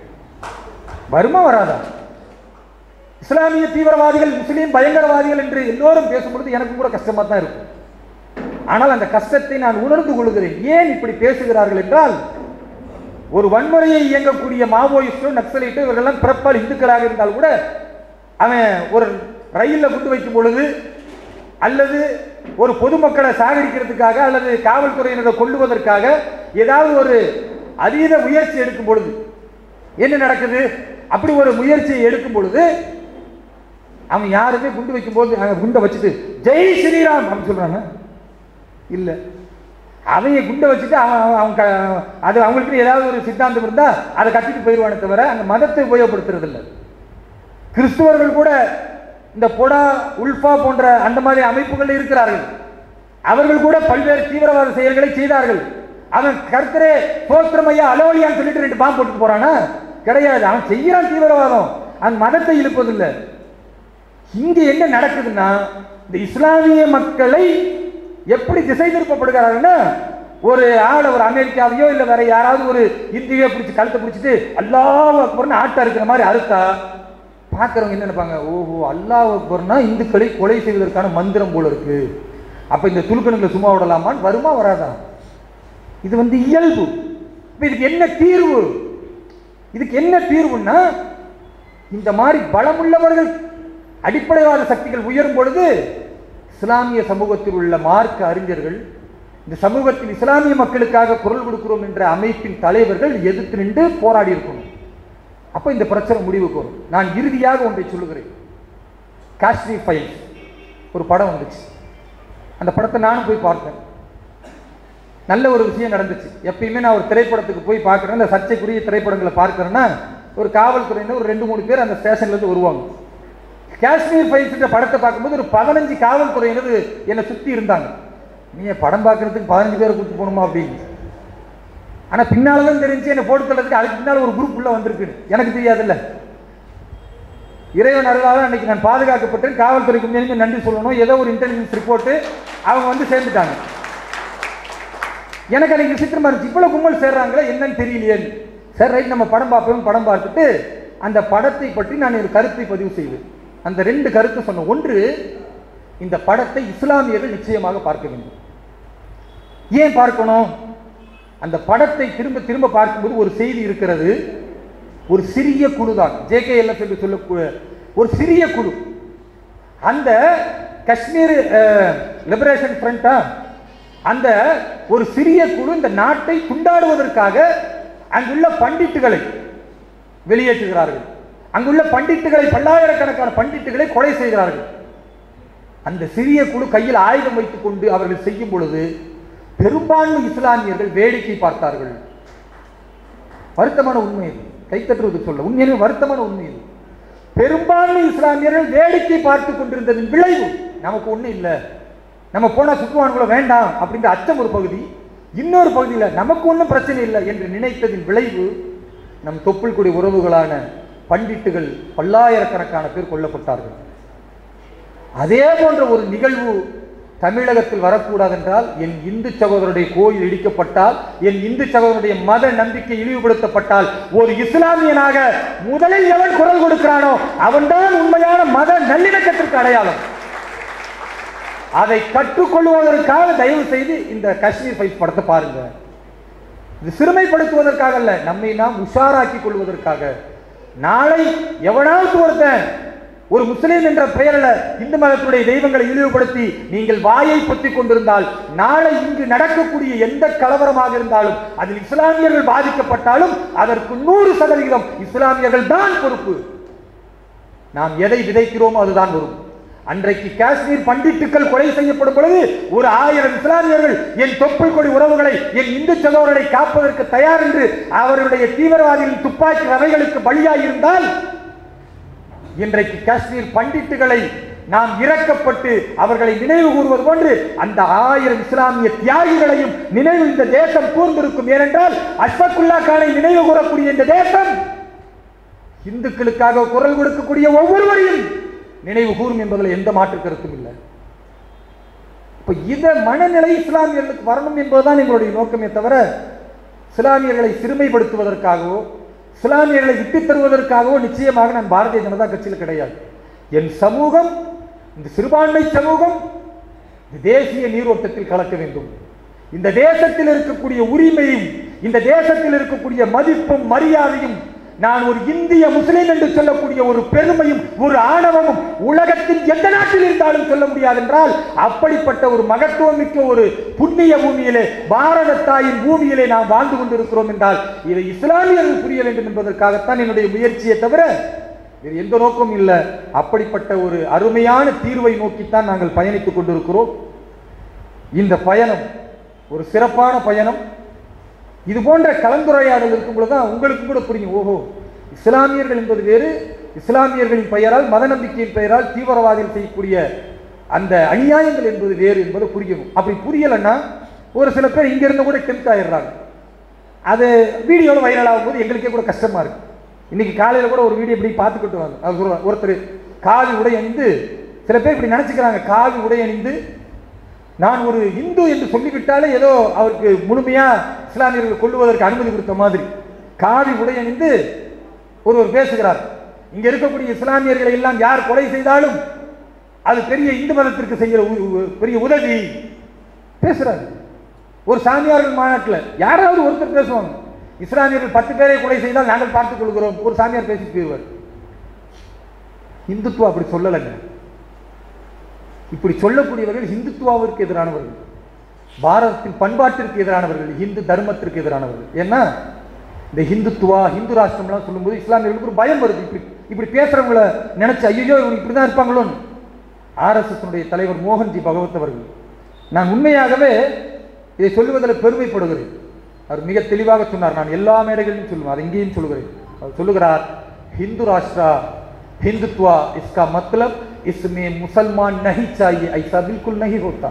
வருமா வராதா இஸ்லாமிய தீவிரவாதிகள் முஸ்லீம் பயங்கரவாதிகள் என்று எல்லோரும் பேசும்பொழுது எனக்கும் கூட கஷ்டமா தான் இருக்கும் ஆனால் அந்த கஷ்டத்தை நான் உணர்ந்து கொள்கிறேன் ஏன் இப்படி பேசுகிறார்கள் என்றால் ஒரு வன்முறையை இயங்கக்கூடிய மாவோயிஸ்டோ நக்சலைட்டோ இவர்களெல்லாம் பிறப்பால் இந்துக்களாக இருந்தால் கூட அவன் ஒரு ரயிலில் குண்டு வைக்கும் பொழுது அல்லது ஒரு பொதுமக்களை சாகடிக்கிறதுக்காக அல்லது காவல்துறையினரை கொள்ளுவதற்காக ஏதாவது ஒரு அதீத முயற்சி எடுக்கும் பொழுது என்ன நடக்குது அப்படி ஒரு முயற்சியை எடுக்கும் பொழுது அவன் யாருமே குண்டு வைக்கும்போது அவன் குண்டை வச்சுட்டு ஜெய் ஸ்ரீராம் அப்படின்னு சொல்றாங்க இல்ல அவங்க குண்டை வச்சுட்டு அவன் அவன் அவன் க- அது அவங்களுக்கு ஏதாவது ஒரு சித்தாந்தம் இருந்தா அதை கட்டிட்டு போயிடுவானே தவிர அந்த மதத்தை உபயோகப்படுத்துறது இல்லை கிறிஸ்துவர்கள் கூட இந்த பொடா உல்ஃபா போன்ற அந்த மாதிரி அமைப்புகள் இருக்கிறார்கள் அவர்கள் கூட பல்வேறு தீவிரவாத செயல்களை செய்தார்கள் அவன் கர்த்தரே சோத்திரமையா அலோலியான்னு சொல்லிட்டு ரெண்டு பாம்பு போட்டு போறானா கிடையாது அவன் செய்யறான் தீவிரவாதம் அந்த மதத்தை இழுப்பதில்லை இங்க என்ன நடக்குதுன்னா இந்த இஸ்லாமிய மக்களை எப்படி திசை திருப்பப்படுகிறார்கள்னா ஒரு ஆளை ஒரு அமெரிக்காவையோ இல்ல வேற யாராவது ஒரு இந்தியோ பிடிச்சி கழுத்தை பிடிச்சிட்டு அல்லாஹ் அக்பர்னு ஆட்டா இருக்கிற மாதிரி அறுத்தா பார்க்கறவங்க என்ன நினைப்பாங்க ஓஹோ அல்லாஹ் அக்பர்னா இந்துக்களை கொலை செய்வதற்கான மந்திரம் போல இருக்கு அப்ப இந்த துலுக்கணுங்களை சும்மா விடலாமான்னு வருமா வராதா இது வந்து இயல்பு இப்ப இதுக்கு என்ன தீர்வு இதுக்கு என்ன தீர்வுன்னா இந்த மாதிரி பலமுள்ளவர்கள் அடிப்படைவாத சக்திகள் உயரும் பொழுது இஸ்லாமிய சமூகத்தில் உள்ள மார்க்க அறிஞர்கள் இந்த சமூகத்தில் இஸ்லாமிய மக்களுக்காக குரல் கொடுக்கிறோம் என்ற அமைப்பின் தலைவர்கள் எதிர்த்து நின்று போராடி இருக்கணும் அப்ப இந்த பிரச்சனை முடிவுக்கு வரும் நான் இறுதியாக ஒன்றை சொல்லுகிறேன் காஷ்மீர் ஃபைல்ஸ் ஒரு படம் வந்துச்சு அந்த படத்தை நானும் போய் பார்த்தேன் நல்ல ஒரு விஷயம் நடந்துச்சு எப்பயுமே நான் ஒரு திரைப்படத்துக்கு போய் பார்க்குறேன் இந்த சர்ச்சைக்குரிய திரைப்படங்களை பார்க்குறேன்னா ஒரு காவல்துறையினர் ஒரு ரெண்டு மூணு பேர் அந்த ஸ்டேஷன்ல இருந்து வருவாங்க காஷ்மீர் ஃபைல்ஸ்ன்ற படத்தை பார்க்கும்போது ஒரு பதினஞ்சு காவல்துறையினர் என்னை சுற்றி இருந்தாங்க நீ படம் பார்க்கறதுக்கு பதினஞ்சு பேரை கூட்டு போகணுமா அப்படின்னு ஆனால் பின்னால தான் தெரிஞ்சு என்னை போட்டு தள்ளதுக்கு அதுக்கு பின்னால் ஒரு குரூப் உள்ள வந்திருக்கு எனக்கு தெரியாதுல்ல இறைவன் அருளாக அன்னைக்கு நான் பாதுகாக்கப்பட்டேன் காவல்துறைக்கு உண்மையிலுமே நன்றி சொல்லணும் ஏதோ ஒரு இன்டெலிஜென்ஸ் ரிப்போர்ட்டு அவங்க வந்து சேர்ந்துட்டாங்க எனக்கு அன்னைக்கு விசித்திரமா இருந்துச்சு இவ்வளவு கும்பல் சேர்றாங்களே என்னன்னு தெரியலையேன்னு சரி ரைட் நம்ம படம் பார்ப்போம் படம் பார்த்துட்டு அந்த படத்தை பற்றி நான் ஒரு கருத்தை பதிவு செய்வேன் அந்த ரெண்டு கருத்து சொன்ன ஒன்று இந்த படத்தை இஸ்லாமியர்கள் நிச்சயமாக பார்க்க வேண்டும் ஏன் பார்க்கணும் அந்த படத்தை திரும்ப திரும்ப பார்க்கும்போது ஒரு செய்தி இருக்கிறது ஒரு சிறிய குழு தான் ஜேகேஎல்எஃப் என்று சொல்லக்கூடிய ஒரு சிறிய குழு அந்த காஷ்மீர் லிபரேஷன் ஃப்ரண்டா அந்த ஒரு சிறிய குழு இந்த நாட்டை துண்டாடுவதற்காக அங்குள்ள பண்டிட்டுகளை வெளியேற்றுகிறார்கள் அங்குள்ள பண்டிட்டுகளை பல்லாயிரக்கணக்கான பண்டிட்டுகளை கொலை செய்கிறார்கள் அந்த சிறிய குழு கையில் ஆயுதம் வைத்துக் கொண்டு அவர்கள் செய்யும் பொழுது பெரும்பான்மை இஸ்லாமியர்கள் வேடிக்கை பார்த்தார்கள் வருத்தமான உண்மை இது கைத்தட்டுவது சொல்ல உண்மையிலே வருத்தமான உண்மை இது பெரும்பான்மை இஸ்லாமியர்கள் வேடிக்கை பார்த்து கொண்டிருந்ததின் விளைவு நமக்கு ஒண்ணும் இல்லை நம்ம போனா சுற்றுவானுக்குள்ள வேண்டாம் அப்படின்ற அச்சம் ஒரு பகுதி இன்னொரு பகுதியில் நமக்கு ஒன்றும் பிரச்சனை இல்லை என்று நினைத்ததின் விளைவு நம் தொப்புள் கொடி உறவுகளான பண்டிட்டுகள் பல்லாயிரக்கணக்கான பேர் கொல்லப்பட்டார்கள் அதே போன்ற ஒரு நிகழ்வு தமிழகத்தில் வரக்கூடாது என்றால் என் இந்து சகோதரருடைய கோயில் இடிக்கப்பட்டால் என் இந்து சகோதரருடைய மத நம்பிக்கை இழிவுபடுத்தப்பட்டால் ஒரு இஸ்லாமியனாக முதலில் எவன் குரல் கொடுக்கிறானோ அவன்தான் உண்மையான மத நல்லிணக்கத்திற்கு அடையாளம் அதை கற்றுக்கொள்வதற்காக தயவு செய்து இந்த காஷ்மீர் ஃபைல்ஸ் படத்தை பாருங்க இது சிறுமைப்படுத்துவதற்காக அல்ல நம்மை நாம் உஷாராக்கி கொள்வதற்காக நாளை எவனாவது ஒருத்தன் ஒரு முஸ்லீம் என்ற பெயரில் இந்து மதத்துடைய தெய்வங்களை இழிவுபடுத்தி நீங்கள் வாயை பொத்திக் கொண்டிருந்தால் நாளை இங்கு நடக்கக்கூடிய எந்த கலவரமாக இருந்தாலும் அதில் இஸ்லாமியர்கள் பாதிக்கப்பட்டாலும் அதற்கு நூறு சதவிகிதம் இஸ்லாமியர்கள் தான் பொறுப்பு நாம் எதை விதைக்கிறோமோ அதுதான் வரும் அன்றைக்கு காஷ்மீர் பண்டிட்டுக்கள் கொலை செய்யப்படும் பொழுது ஒரு ஆயிரம் இஸ்லாமியர்கள் என் தொப்புள் கொடி உறவுகளை என் இந்து சகோதரரை காப்பதற்கு தயார் என்று அவருடைய தீவிரவாதிகளின் துப்பாக்கி ரவைகளுக்கு பலியாயிருந்தால் இன்றைக்கு காஷ்மீர் பண்டிட்டுகளை நாம் இறக்கப்பட்டு அவர்களை நினைவு கூறுவது போன்று அந்த ஆயிரம் இஸ்லாமிய தியாகிகளையும் நினைவு இந்த தேசம் கூர்ந்திருக்கும் ஏனென்றால் அஷ்பக்குல்லா கானை நினைவு கூறக்கூடிய இந்த தேசம் இந்துக்களுக்காக குரல் கொடுக்கக்கூடிய ஒவ்வொருவரையும் நினைவு கூறும் என்பதில் எந்த மாற்று கருத்தும் இல்லை இப்ப இந்த மனநிலை இஸ்லாமியர்களுக்கு வரணும் என்பதுதான் எங்களுடைய நோக்கமே தவிர இஸ்லாமியர்களை சிறுமைப்படுத்துவதற்காகவோ இஸ்லாமியர்களை விட்டுத் தருவதற்காகவோ நிச்சயமாக நான் பாரதிய ஜனதா கட்சியில் கிடையாது என் சமூகம் இந்த சிறுபான்மை சமூகம் இந்த தேசிய நீரோட்டத்தில் கலக்க வேண்டும் இந்த தேசத்தில் இருக்கக்கூடிய உரிமையும் இந்த தேசத்தில் இருக்கக்கூடிய மதிப்பும் மரியாதையும் நான் ஒரு இந்திய முஸ்லிம் என்று சொல்லக்கூடிய ஒரு பெருமையும் ஒரு ஆணவமும் உலகத்தின் எந்த நாட்டில் இருந்தாலும் சொல்ல முடியாது என்றால் அப்படிப்பட்ட ஒரு மகத்துவமிக்க ஒரு புண்ணிய பூமியிலே பாரத தாயின் பூமியிலே நாம் வாழ்ந்து கொண்டிருக்கிறோம் என்றால் இதை இஸ்லாமியர்கள் புரிய வேண்டும் என்பதற்காகத்தான் என்னுடைய முயற்சியை தவிர வேறு எந்த நோக்கமும் இல்லை அப்படிப்பட்ட ஒரு அருமையான தீர்வை நோக்கித்தான் நாங்கள் பயணித்துக் கொண்டிருக்கிறோம் இந்த பயணம் ஒரு சிறப்பான பயணம் இது போன்ற கலந்துரையாடல் இருக்கும் பொழுது தான் உங்களுக்கும் கூட புரியும் ஓஹோ இஸ்லாமியர்கள் என்பது வேறு இஸ்லாமியர்களின் பெயரால் மத நம்பிக்கையின் பெயரால் தீவிரவாதிகள் செய்யக்கூடிய அந்த அநியாயங்கள் என்பது வேறு என்பது புரியணும் அப்படி புரியலைன்னா ஒரு சில பேர் இங்கிருந்து கூட டெம்ட் ஆயிடுறாங்க அது வீடியோவில் வைரல் ஆகும்போது எங்களுக்கே கூட கஷ்டமா இருக்கு இன்னைக்கு காலையில் கூட ஒரு வீடியோ இப்படி பார்த்துக்கிட்டு வாங்க அது சொல்லுவாங்க ஒருத்தர் காவி உடை அணிந்து சில பேர் இப்படி நினச்சிக்கிறாங்க காவி உடை அணிந்து நான் ஒரு இந்து என்று சொல்லிவிட்டாலே ஏதோ அவருக்கு முழுமையா இஸ்லாமியர்கள் கொள்ளுவதற்கு அனுமதி கொடுத்த மாதிரி காவி உடை அணிந்து ஒருவர் பேசுகிறார் இங்க இருக்கக்கூடிய இஸ்லாமியர்களை எல்லாம் யார் கொலை செய்தாலும் அது பெரிய இந்து மதத்திற்கு செய்கிற உ- உ- பெரிய உதவி பேசுறாரு ஒரு சாமியார்கள் மாநாட்டில் யாராவது ஒருத்தர் பேசுவாங்க இஸ்லாமியர்கள் பத்து பேரை கொலை செய்தால் நாங்கள் பார்த்துக் கொள்கிறோம் ஒரு சாமியார் பேசி போயிடுவார் இந்துத்துவம் அப்படி சொல்லலைங்க இப்படி சொல்லக்கூடியவர்கள் இந்துத்துவாவிற்கு எதிரானவர்கள் பாரதத்தின் பண்பாட்டிற்கு எதிரானவர்கள் இந்து தர்மத்திற்கு எதிரானவர்கள் ஏன்னா இந்த ஹிந்துத்துவா ஹிந்து ராஷ்டிரம்லாம் சொல்லும்போது இஸ்லாமியர்களுக்கு ஒரு பயம் வருது இப்படி இப்படி பேசுறவங்கள நினைச்சு ஐயோ இவங்க இப்படி தான் இருப்பாங்களோன்னு ஆர்எஸ்எஸ் தலைவர் மோகன்ஜி பகவத் அவர்கள் நான் உண்மையாகவே இதை சொல்லுவதில் பெருமைப்படுகிறேன் அவர் மிக தெளிவாக சொன்னார் நான் எல்லா மேடைகளிலும் சொல்லுவேன் அதை இங்கேயும் சொல்லுகிறேன் அவர் சொல்லுகிறார் हिंदू राष्ट्र हिंदुत्वा इसका मतलब इसमें मुसलमान नहीं चाहिए ऐसा बिल्कुल नहीं होता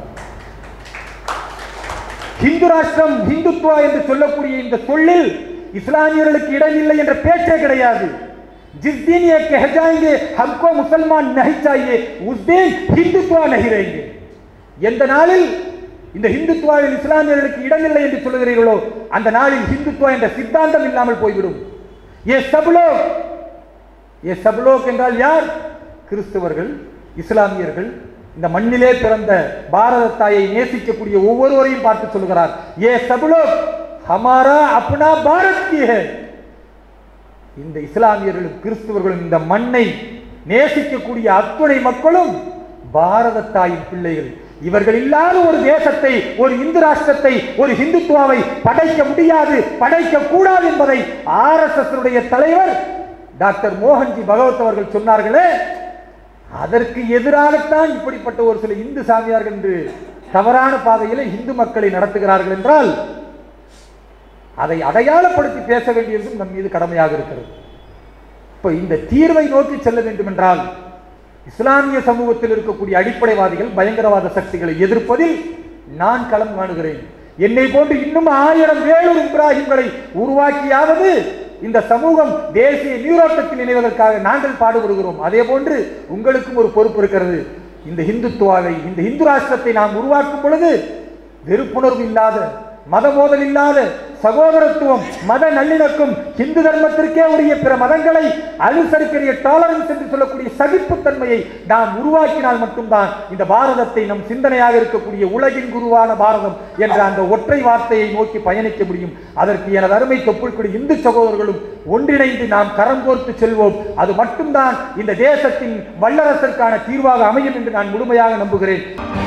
ஹிந்து ராஷ்டிரம் ஹிந்துத்துவா என்று சொல்லக்கூடிய இந்த சொல்லில் இஸ்லாமியர்களுக்கு இடமில்லை என்ற பேச்சே கிடையாது जिस दिन ये कह जाएंगे हमको मुसलमान नहीं चाहिए उस दिन हिंदुत्वा नहीं रहेंगे எந்த நாளில் இந்த ஹிந்துத்துவாவில் இஸ்லாமியர்களுக்கு இடமில்லை என்று சொல்லுகிறீர்களோ அந்த நாளில் ஹிந்துத்துவா என்ற சித்தாந்தம் இல்லாமல் போய்விடும் ஏ சபுலோ ஏ சபுலோக் என்றால் யார் கிறிஸ்தவர்கள் இஸ்லாமியர்கள் இந்த மண்ணிலே பிறந்த பாரத தாயை நேசிக்கக்கூடிய ஒவ்வொருவரையும் பார்த்து சொல்கிறார் ஏ சபுலோக் ஹமாரா அப்னா பாரத் கி ஹை இந்த இஸ்லாமியர்களும் கிறிஸ்தவர்களும் இந்த மண்ணை நேசிக்கக்கூடிய அத்துணை மக்களும் பாரத தாயின் பிள்ளைகள் இவர்கள் இல்லாத ஒரு தேசத்தை ஒரு இந்து ராஷ்டிரத்தை ஒரு ஹிந்துத்துவாவை படைக்க முடியாது படைக்க கூடாது என்பதை ஆர்எஸ்எஸ் தலைவர் டாக்டர் மோகன்ஜி பகவத் அவர்கள் சொன்னார்களே அதற்கு எதிராகத்தான் இப்படிப்பட்ட ஒரு சில இந்து சாமியார்கள் என்று தவறான பாதையிலே இந்து மக்களை நடத்துகிறார்கள் என்றால் அதை அடையாளப்படுத்தி பேச வேண்டியதும் நம் மீது கடமையாக இருக்கிறது இப்ப இந்த தீர்வை நோக்கி செல்ல வேண்டும் என்றால் இஸ்லாமிய சமூகத்தில் இருக்கக்கூடிய அடிப்படைவாதிகள் பயங்கரவாத சக்திகளை எதிர்ப்பதில் நான் களம் காணுகிறேன் என்னை போன்று இன்னும் ஆயிரம் வேலூர் இப்ராஹிம்களை உருவாக்கியாவது இந்த சமூகம் தேசிய நீரோட்டத்தில் இணைவதற்காக நாங்கள் பாடுபடுகிறோம் அதே போன்று உங்களுக்கும் ஒரு பொறுப்பு இருக்கிறது இந்த இந்துத்துவாவை இந்த இந்து ராஷ்டிரத்தை நாம் உருவாக்கும் பொழுது வெறுப்புணர்வு இல்லாத மத மோதல் இல்லாத சகோதரத்துவம் மத நல்லிணக்கம் இந்து தர்மத்திற்கே உரிய பிற மதங்களை அனுசரிக்கிற டாலரன்ஸ் என்று சொல்லக்கூடிய சகிப்புத்தன்மையை நாம் உருவாக்கினால் மட்டும்தான் இந்த பாரதத்தை நம் சிந்தனையாக இருக்கக்கூடிய உலகின் குருவான பாரதம் என்ற அந்த ஒற்றை வார்த்தையை நோக்கி பயணிக்க முடியும் அதற்கு எனது அருமை தொப்புள்குடி இந்து சகோதரர்களும் ஒன்றிணைந்து நாம் கரம் கோர்த்து செல்வோம் அது மட்டும்தான் இந்த தேசத்தின் வல்லரசருக்கான தீர்வாக அமையும் என்று நான் முழுமையாக நம்புகிறேன்